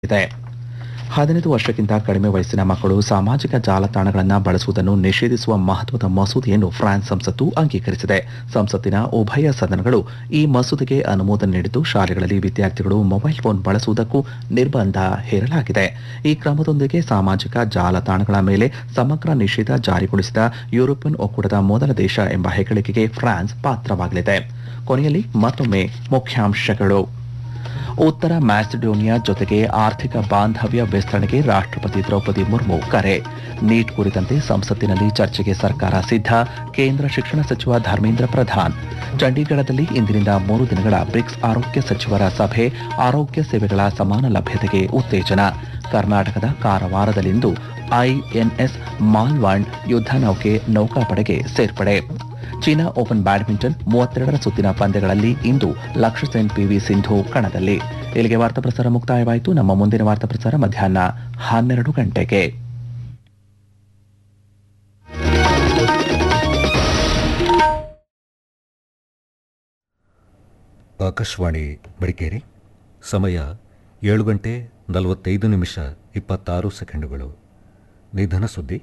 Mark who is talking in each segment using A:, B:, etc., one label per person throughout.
A: ಇದೆ ಹದಿನೈದು ವರ್ಷಕ್ಕಿಂತ ಕಡಿಮೆ ವಯಸ್ಸಿನ ಮಕ್ಕಳು ಸಾಮಾಜಿಕ ಜಾಲತಾಣಗಳನ್ನು ಬಳಸುವುದನ್ನು ನಿಷೇಧಿಸುವ ಮಹತ್ವದ ಮಸೂದೆಯನ್ನು ಫ್ರಾನ್ಸ್ ಸಂಸತ್ತು ಅಂಗೀಕರಿಸಿದೆ ಸಂಸತ್ತಿನ ಉಭಯ ಸದನಗಳು ಈ ಮಸೂದೆಗೆ ಅನುಮೋದನೆ ನೀಡಿದ್ದು ಶಾಲೆಗಳಲ್ಲಿ ವಿದ್ಯಾರ್ಥಿಗಳು ಮೊಬೈಲ್ ಫೋನ್ ಬಳಸುವುದಕ್ಕೂ ನಿರ್ಬಂಧ ಹೇರಲಾಗಿದೆ ಈ ಕ್ರಮದೊಂದಿಗೆ ಸಾಮಾಜಿಕ ಜಾಲತಾಣಗಳ ಮೇಲೆ ಸಮಗ್ರ ನಿಷೇಧ ಜಾರಿಗೊಳಿಸಿದ ಯುರೋಪಿಯನ್ ಒಕ್ಕೂಟದ ಮೊದಲ ದೇಶ ಎಂಬ ಹೆಗ್ಗಳಿಕೆಗೆ ಫ್ರಾನ್ಸ್ ಪಾತ್ರವಾಗಲಿದೆ ಕೊನೆಯಲ್ಲಿ ಮತ್ತೊಮ್ಮೆ ಮುಖ್ಯಾಂಶಗಳು ಉತ್ತರ ಮ್ಯಾಸಿಡೋನಿಯಾ ಜೊತೆಗೆ ಆರ್ಥಿಕ ಬಾಂಧವ್ಯ ವಿಸ್ತರಣೆಗೆ ರಾಷ್ಟ್ರಪತಿ ದ್ರೌಪದಿ ಮುರ್ಮು ಕರೆ ನೀಟ್ ಕುರಿತಂತೆ ಸಂಸತ್ತಿನಲ್ಲಿ ಚರ್ಚೆಗೆ ಸರ್ಕಾರ ಸಿದ್ಧ ಕೇಂದ್ರ ಶಿಕ್ಷಣ ಸಚಿವ ಧರ್ಮೇಂದ್ರ ಪ್ರಧಾನ್ ಚಂಡೀಗಢದಲ್ಲಿ ಇಂದಿನಿಂದ ಮೂರು ದಿನಗಳ ಬ್ರಿಕ್ಸ್ ಆರೋಗ್ಯ ಸಚಿವರ ಸಭೆ ಆರೋಗ್ಯ ಸೇವೆಗಳ ಸಮಾನ ಲಭ್ಯತೆಗೆ ಉತ್ತೇಜನ ಕರ್ನಾಟಕದ ಕಾರವಾರದಲ್ಲಿಂದು ಐಎನ್ಎಸ್ ಮಾಲ್ವಾಂಡ್ ಯುದ್ಧ ನೌಕೆ ನೌಕಾಪಡೆಗೆ ಸೇರ್ಪಡೆ ಚೀನಾ ಓಪನ್ ಬ್ಯಾಡ್ಮಿಂಟನ್ ಮೂವತ್ತೆರಡರ ಸುತ್ತಿನ ಪಂದ್ಯಗಳಲ್ಲಿ ಇಂದು ಲಕ್ಷ್ಯ ಸೆನ್ ಪಿವಿ ಸಿಂಧು ಕಣದಲ್ಲಿ ಇಲ್ಲಿಗೆ ವಾರ್ತಾ ಪ್ರಸಾರ ಮುಕ್ತಾಯವಾಯಿತು ನಮ್ಮ ಮುಂದಿನ ವಾರ್ತಾ ಪ್ರಸಾರ ಮಧ್ಯಾಹ್ನ ಹನ್ನೆರಡು ಗಂಟೆಗೆ
B: ಆಕಾಶವಾಣಿ ಮಡಿಕೇರಿ ಸಮಯ ಏಳು ಗಂಟೆ ನಲವತ್ತೈದು ನಿಮಿಷ ಇಪ್ಪತ್ತಾರು ಸೆಕೆಂಡುಗಳು ನಿಧನ ಸುದ್ದಿ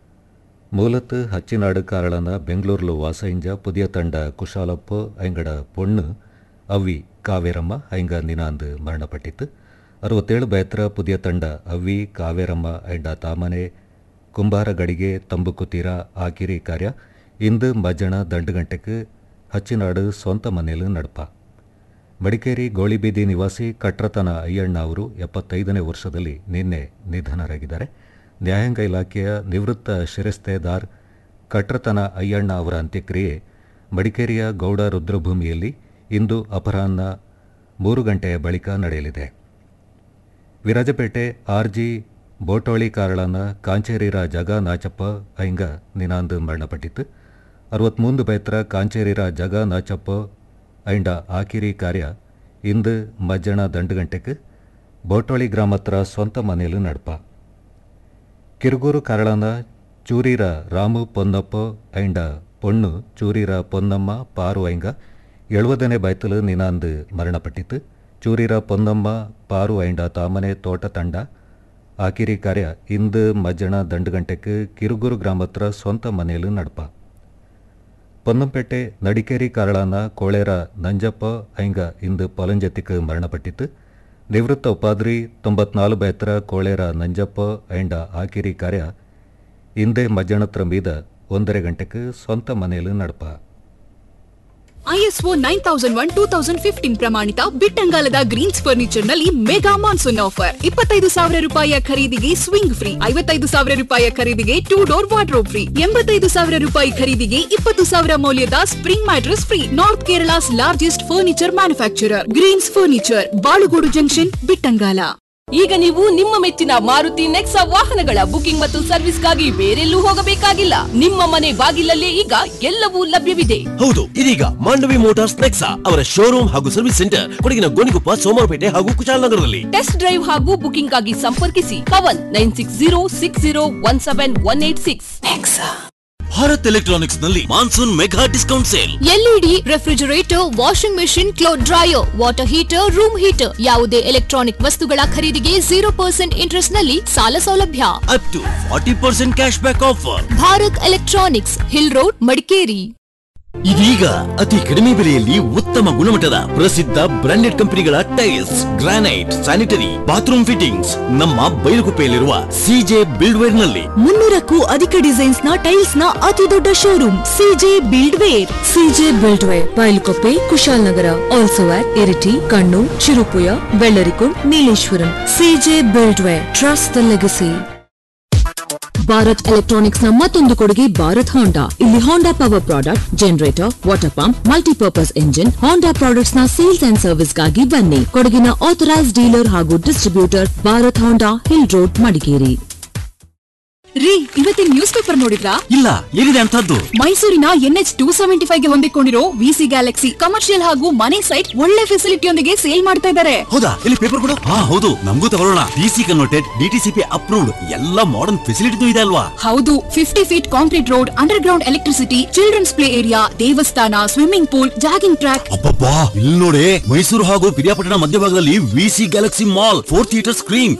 B: ಮೂಲತಃ ಹಚ್ಚಿನಾಡು ಕಾರಳನ ಬೆಂಗಳೂರುಲು ವಾಸೈಂಜ ಪುದಿಯ ತಂಡ ಕುಶಾಲಪ್ಪ ಐಂಗಡ ಪೊಣ್ಣು ಅವ್ವಿ ಕಾವೇರಮ್ಮ ಐಂಗ ನಿನಾಂದು ಮರಣಪಟ್ಟಿತ್ತು ಅರವತ್ತೇಳು ಬಯತ್ರ ಪುದಿಯ ತಂಡ ಅವ್ವಿ ಕಾವೇರಮ್ಮ ಐಂಡ ತಾಮನೆ ಕುಂಬಾರಗಡಿಗೆ ತಂಬುಕುತೀರ ಆಕಿರಿ ಕಾರ್ಯ ಇಂದು ಮಜ್ಜಣ ದಂಡುಗಂಟೆಗೆ ಹಚ್ಚಿನಾಡು ಸ್ವಂತ ಮನೆಯಲ್ಲಿ ನಡಪ ಮಡಿಕೇರಿ ಗೋಳಿಬೀದಿ ನಿವಾಸಿ ಕಟ್ರತನ ಅಯ್ಯಣ್ಣ ಅವರು ಎಪ್ಪತ್ತೈದನೇ ವರ್ಷದಲ್ಲಿ ನಿನ್ನೆ ನಿಧನರಾಗಿದ್ದಾರೆ ನ್ಯಾಯಾಂಗ ಇಲಾಖೆಯ ನಿವೃತ್ತ ಶಿರಸ್ತೇದಾರ್ ಕಟ್ರತನ ಅಯ್ಯಣ್ಣ ಅವರ ಅಂತ್ಯಕ್ರಿಯೆ ಮಡಿಕೇರಿಯ ಗೌಡ ರುದ್ರಭೂಮಿಯಲ್ಲಿ ಇಂದು ಅಪರಾಹ್ನ ಮೂರು ಗಂಟೆಯ ಬಳಿಕ ನಡೆಯಲಿದೆ ವಿರಾಜಪೇಟೆ ಆರ್ಜಿ ಬೋಟೋಳಿ ಕಾರಳನ ಕಾಂಚೇರಿರ ಜಗ ನಾಚಪ್ಪ ಐಂಗ ನಿನಾಂದು ಮರಣಪಟ್ಟಿತ್ತು ಅರವತ್ಮೂಂದು ಬೈತ್ರ ಕಾಂಚೇರಿರ ಜಗ ನಾಚಪ್ಪ ಐಂಡ ಆಕಿರಿ ಕಾರ್ಯ ಇಂದು ಮಜ್ಜಣ ದಂಡುಗಂಟೆಗೆ ಬೋಟೋಳಿ ಗ್ರಾಮತ್ರ ಸ್ವಂತ ಮನೆಯಲ್ಲಿ ನಡಪ ಕಿರುಗೂರು ಕಾರಳನ ಚೂರಿರ ರಾಮು ಪೊನ್ನಪ್ಪ ಐಂಡ ಪೊಣ್ಣು ಚೂರಿರ ಪೊನ್ನಮ್ಮ ಪಾರು ಐಂಗ ಎಳುವದನೇ ಬೈತಲು ನಿನಾಂದು ಮರಣಪಟ್ಟಿತ್ತು ಚೂರಿರ ಪೊನ್ನಮ್ಮ ಪಾರು ಐಂಡ ತಾಮನೆ ತೋಟ ತಂಡ ಆಕಿರಿ ಕಾರ್ಯ ಇಂದು ಮಜ್ಜಣ ದಂಡುಗಂಟೆಗೆ ಕಿರುಗೂರು ಗ್ರಾಮತ್ರ ಸ್ವಂತ ಮನೆಯಲ್ಲಿ ನಡಪ ಪೊನ್ನಂಪೇಟೆ ನಡಿಕೇರಿ ಕಾರಳನ ಕೋಳೇರ ನಂಜಪ್ಪ ಐಂಗ ಇಂದು ಪೊಲಂಜತಿಕ್ ಮರಣಪಟ್ಟಿತ್ತು ನಿವೃತ್ತ ಉಪಾದ್ರಿ ತೊಂಬತ್ನಾಲು ಬೈತ್ರ ಕೋಳೇರ ನಂಜಪ್ಪ ಐಂಡ ಆಕಿರಿ ಕಾರ್ಯ ಇಂದೇ ಮಜ್ಜಣತ್ರ ಮೀದ ಒಂದರೆ ಗಂಟೆಗೆ ಸ್ವಂತ ಮನೆಯಲ್ಲಿ ನಡಪ
C: ISO nine thousand one two thousand fifteen ಪ್ರಮಾಣಿತ ಬಿಟ್ಟಂಗಾಲದ ಗ್ರೀನ್ಸ್ ಫರ್ನಿಚರ್ ನಲ್ಲಿ ಮೆಗಾ ಮಾನ್ಸೂನ್ ಆಫರ್ ಇಪ್ಪತ್ತೈದು ಸಾವಿರ ರೂಪಾಯಿಯ ಖರೀದಿಗೆ ಸ್ವಿಂಗ್ ಫ್ರೀ ಐವತ್ತೈದು ಸಾವಿರ ರೂಪಾಯಿಯ ಖರೀದಿಗೆ ಟೂ ಡೋರ್ ವಾರ್ಡ್ರೋಬ್ ಫ್ರೀ ಎಂಬತ್ತೈದು ಸಾವಿರ ರೂಪಾಯಿ ಖರೀದಿಗೆ ಇಪ್ಪತ್ತು ಸಾವಿರ ಮೌಲ್ಯದ spring mattress free north Kerala's largest furniture manufacturer greens furniture Balugodu junction Bittangala
D: ಈಗ ನೀವು ನಿಮ್ಮ ಮೆಚ್ಚಿನ ಮಾರುತಿ ನೆಕ್ಸಾ ವಾಹನಗಳ ಬುಕಿಂಗ್ ಮತ್ತು ಸರ್ವಿಸ್ಗಾಗಿ ಬೇರೆಲ್ಲೂ ಹೋಗಬೇಕಾಗಿಲ್ಲ ನಿಮ್ಮ ಮನೆ ಬಾಗಿಲಲ್ಲೇ ಈಗ ಎಲ್ಲವೂ ಲಭ್ಯವಿದೆ
E: ಹೌದು ಇದೀಗ ಮಾಂಡವಿ ಮೋಟಾರ್ಸ್ ನೆಕ್ಸಾ ಅವರ ಶೋರೂಮ್ ಹಾಗೂ ಸರ್ವಿಸ್ ಸೆಂಟರ್ ಕೊಡಗಿನ ಗೋಣಿಕೊಪ್ಪ ಸೋಮವಾರಪೇಟೆ ಹಾಗೂ ಕುಶಾಲನಗರದಲ್ಲಿ
D: ಟೆಸ್ಟ್ ಡ್ರೈವ್ ಹಾಗೂ ಬುಕಿಂಗ್ ಆಗಿ ಸಂಪರ್ಕಿಸಿ Pavan nine six zero six zero one seven one eight six
E: Bharat electronics ನಲ್ಲಿ monsoon mega discount sale
F: LED refrigerator washing machine cloth dryer water heater room heater ಯಾವುದೇ electronic ವಸ್ತುಗಳ ಖರೀದಿಗೆ ಜೀರೋ ಪರ್ಸೆಂಟ್ ಇಂಟ್ರೆಸ್ಟ್ ನಲ್ಲಿ ಸಾಲ ಸೌಲಭ್ಯ
E: up to forty percent cash back offer
F: Bharat electronics hill road Madikeri
E: ಇದೀಗ ಅತಿ ಕಡಿಮೆ ಬೆಲೆಯಲ್ಲಿ ಉತ್ತಮ ಗುಣಮಟ್ಟದ ಪ್ರಸಿದ್ಧ ಬ್ರಾಂಡೆಡ್ ಕಂಪನಿಗಳ tiles granite sanitary bathroom fittings ನಮ್ಮ ಬೈಲುಗುಪ್ಪೆಯಲ್ಲಿರುವ ಸಿಜೆ ಬಿಲ್ಡ್ವೇರ್ ನಲ್ಲಿ
G: ಮುನ್ನೂರಕ್ಕೂ ಅಧಿಕ ಡಿಸೈನ್ಸ್ ನ ಟೈಲ್ಸ್ ನ ಅತಿ ದೊಡ್ಡ showroom CJ build ware CJ build ware Bylakuppe Kushalnagar also at Iritty Kannur Cherupuzha Bellarikund Nileshwaram CJ build ware trust the legacy Bharat electronics ನ ಮತ್ತೊಂದು ಕೊಡುಗೆ ಭಾರತ್ ಹೋಂಡಾ ಇಲ್ಲಿ Honda power product generator water pump multipurpose engine Honda products ನ ಸೇಲ್ಸ್ ಅಂಡ್ ಸರ್ವಿಸ್ ಗಾಗಿ ಬನ್ನಿ ಕೊಡಗಿನ ಆಥರೈಸ್ ಡೀಲರ್ ಹಾಗೂ distributor Bharat Honda hill road Madikeri
C: ರೀ ಇವತ್ತಿನ ನ್ಯೂಸ್ ಪೇಪರ್ ನೋಡಿದ್ರಾ
E: ಇಲ್ಲ ಏನಿದೆ ಅಂತದ್ದು
C: ಮೈಸೂರಿನ ಎನ್ಎಚ್ ಟೂ ಸೆವೆಂಟಿ ಫೈವ್ ಗೆ ಹೊಂದಿಕೊಂಡಿರೋ ವಿಸಿ ಗ್ಯಾಲಕ್ಸಿ ಕಮರ್ಷಿಯಲ್ ಹಾಗೂ ಮನೆ ಸೈಟ್ ಒಳ್ಳೆ ಫೆಸಿಲಿಟಿಯೊಂದಿಗೆ ಸೇಲ್ ಮಾಡ್ತಾ ಇದ್ದಾರೆ
E: ಹೌದಾ ಇಲ್ಲಿ ಪೇಪರ್ ಕೊಡು ಹಾ ಹೌದು ನಮಗೂ ತಗೊಳ್ಳೋಣ ಡಿಸಿ ಕನ್ವರ್ಟೆಡ್ ಡಿಟಿಸಿಪಿ ಅಪ್ರೂವ್ಡ್ ಎಲ್ಲ ಮಾಡರ್ನ್ ಫೆಸಿಲಿಟಿನೂ ಇದೆ ಅಲ್ವಾ
C: ಹೌದು fifty feet concrete road underground electricity children's play area ದೇವಸ್ಥಾನ ಸ್ವಿಮ್ಮಿಂಗ್ ಪೂಲ್ ಜಾಗಿಂಗ್ ಟ್ರ್ಯಾಕ್
E: ಅಬ್ಬಬ್ಬಾ ಇಲ್ಲಿ ನೋಡಿ ಮೈಸೂರು ಹಾಗೂ ಪಿರಿಯಾಪಟ್ಟಣ ಮಧ್ಯಭಾಗದಲ್ಲಿ VC galaxy mall four theatre screen